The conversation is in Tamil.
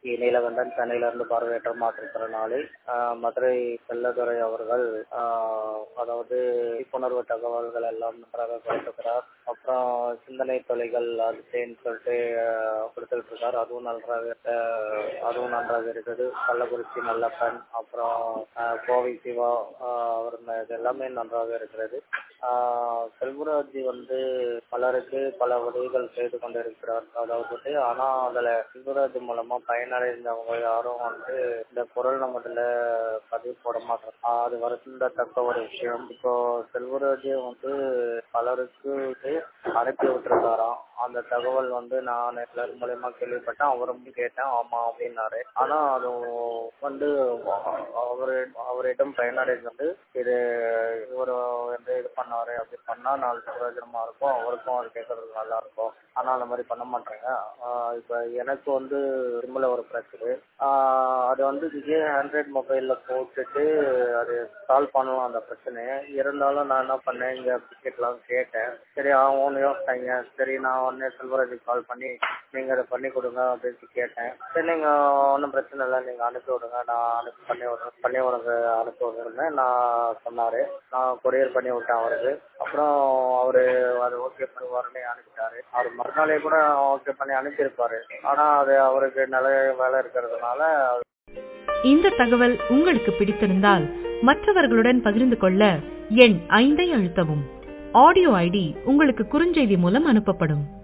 நீலகண்டன் சென்னையிலிருந்து பார்வையற்ற மாற்றுத்திறனாளி ஆஹ் மதுரை செல்லதுரை அவர்கள் ஆஹ் அதாவது விழிப்புணர்வு தகவல்கள் எல்லாம் நன்றாக கொடுத்துக்கிறார் அப்புறம் சிந்தனை தொலைகள் அதுன்னு சொல்லிட்டு ஆஹ் கொடுத்துட்டு இருக்கார் அதுவும் நன்றாக ஆஹ் அதுவும் நன்றாக இருக்குது கள்ளக்குறிச்சி நல்லப்பன் அப்புறம் ஆஹ் கோவை சிவா ஆஹ் அவர் இது எல்லாமே நன்றாக இருக்கிறது ஆஹ் செல்வராஜ் வந்து பலருக்கு பல உதவிகள் செய்து கொண்டிருக்கிறார் அதாவது ஆனா அதுல செல்வராஜ் மூலமா பயனடைந்தவங்க யாரும் வந்து இந்த குரல் நம்மதுல பதிவு போட மாட்டாங்க ஆஹ் அது வருத்தத்தக்க ஒரு விஷயம் இப்போ செல்வராஜ் வந்து பலருக்கு வந்து அனுப்பி விட்டுருக்காராம் அந்த தகவல் வந்து நான் எல்லாரும் மூலயமா கேள்விப்பட்டேன் அவரும் கேட்டேன் ஆமா அப்படின்னாரு ஆனா அது வந்து அவரு அவரிடம் பயனடைந்து வந்து இது இவர் வந்து இது பண்ணாரு அப்படி பண்ணா நாலு பிரயோஜனமா இருக்கும் அவருக்கும் அது கேட்கறதுக்கு நல்லா இருக்கும் ஆனா அந்த மாதிரி பண்ண மாட்டாங்க ஆஹ் இப்ப எனக்கு வந்து திரும்பல ஒரு பிரச்சனை ஆஹ் அது வந்து விஜய் ஆண்ட்ராய்ட் மொபைல்ல போட்டுட்டு அது சால்வ் பண்ணலாம் அந்த பிரச்சனையை இருந்தாலும் நான் என்ன பண்ணேன் இங்க டிக்கெட்லாம் கேட்டேன் சரி அவங்க யோசிச்சாங்க சரி நான் உடனே செல்வராஜுக்கு கால் பண்ணி நீங்க அதை பண்ணி கொடுங்க அப்படின்னு கேட்டேன் சரி நீங்க ஒன்றும் பிரச்சனை இல்லை நீங்க அனுப்பி விடுங்க நான் அனுப்பி பண்ணி விடுறேன் பண்ணி உனக்கு அனுப்பி விடுறேன்னு நான் சொன்னாரு நான் கொரியர் பண்ணி விட்டேன் அவருக்கு அப்புறம் அவரு அது ஓகே பண்ணுவாருன்னு அனுப்பிட்டாரு அவர் மறுநாளே கூட ஓகே பண்ணி அனுப்பியிருப்பாரு ஆனா அது அவருக்கு நல்ல வேலை இருக்கிறதுனால இந்த தகவல் உங்களுக்கு பிடித்திருந்தால் மற்றவர்களுடன் பகிர்ந்து கொள்ள எண் ஐந்தை அழுத்தவும் ஆடியோ ஐடி உங்களுக்கு குறுஞ்செய்தி மூலம் அனுப்பப்படும்